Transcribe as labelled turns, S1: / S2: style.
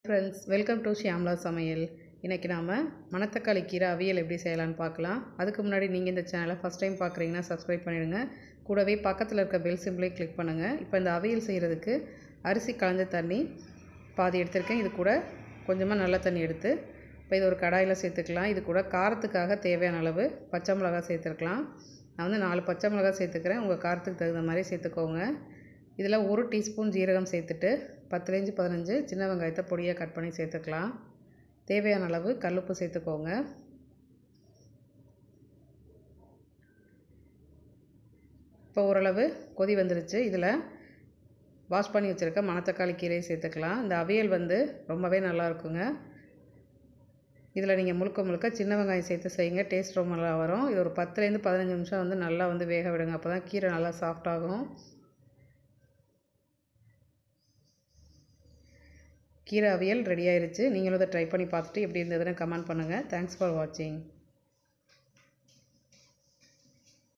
S1: friends welcome to Shyamala சமையல் இன்றைக்கி நாம் மணத்தக்காளி கீரை அவியல் எப்படி செய்யலான்னு பார்க்கலாம் அதுக்கு முன்னாடி நீங்கள் இந்த சேனலை ஃபஸ்ட் டைம் பார்க்குறீங்கன்னா சப்ஸ்கிரைப் பண்ணிடுங்க கூடவே பக்கத்தில் இருக்க பெல் சிம்பிளையும் கிளிக் பண்ணுங்கள் இப்போ இந்த அவியல் செய்கிறதுக்கு அரிசி கலந்த தண்ணி பாதி எடுத்திருக்கேன் இது கூட கொஞ்சமாக நல்ல தண்ணி எடுத்து இப்போ இது ஒரு கடாயில் சேர்த்துக்கலாம் இது கூட காரத்துக்காக தேவையான அளவு பச்சை மிளகாய் சேர்த்துருக்கலாம் நான் வந்து நாலு பச்சை மிளகாய் சேர்த்துக்கிறேன் உங்கள் காரத்துக்கு தகுந்த மாதிரி சேர்த்துக்கோங்க இதில் ஒரு டீஸ்பூன் ஜீரகம் சேர்த்துட்டு பத்துலேருந்து பதினஞ்சு சின்ன வெங்காயத்தை பொடியாக கட் பண்ணி சேர்த்துக்கலாம் தேவையான அளவு கல்லுப்பு சேர்த்துக்கோங்க இப்போ ஓரளவு கொதி வந்துருச்சு இதில் வாஷ் பண்ணி வச்சுருக்க மணத்தக்காளி கீரையை சேர்த்துக்கலாம் இந்த அவியல் வந்து ரொம்பவே நல்லா இருக்குங்க இதில் நீங்கள் முழுக்க முழுக்க சின்ன வெங்காயம் சேர்த்து செய்யுங்க டேஸ்ட் ரொம்ப நல்லா வரும் இது ஒரு பத்துலேருந்து பதினஞ்சு நிமிஷம் வந்து நல்லா வந்து வேக விடுங்க அப்போ தான் கீரை நல்லா சாஃப்டாகும் கீரை அவியல் ரெடி ஆயிருச்சு நீங்களும் இதை ட்ரை பண்ணி பார்த்துட்டு எப்படி இருந்ததுன்னு கமெண்ட் பண்ணுங்கள் தேங்க்ஸ் ஃபார் வாட்சிங்